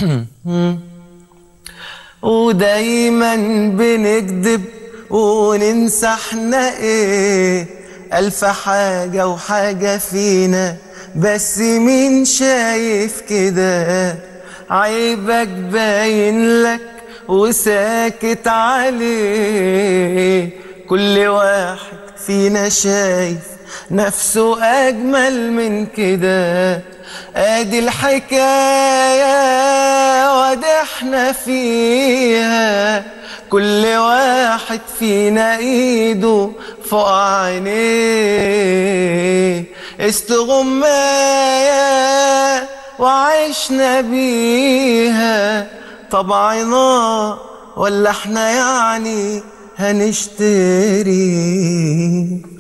ودايما بنكذب وننسى احنا ايه ألف حاجة وحاجة فينا بس مين شايف كده عيبك باين لك وساكت عليه كل واحد فينا شايف نفسه أجمل من كده ادي الحكاية وادي احنا فيها كل واحد فينا ايده فوق عينيه استغماية وعشنا بيها طبعنا ولا احنا يعني هنشتري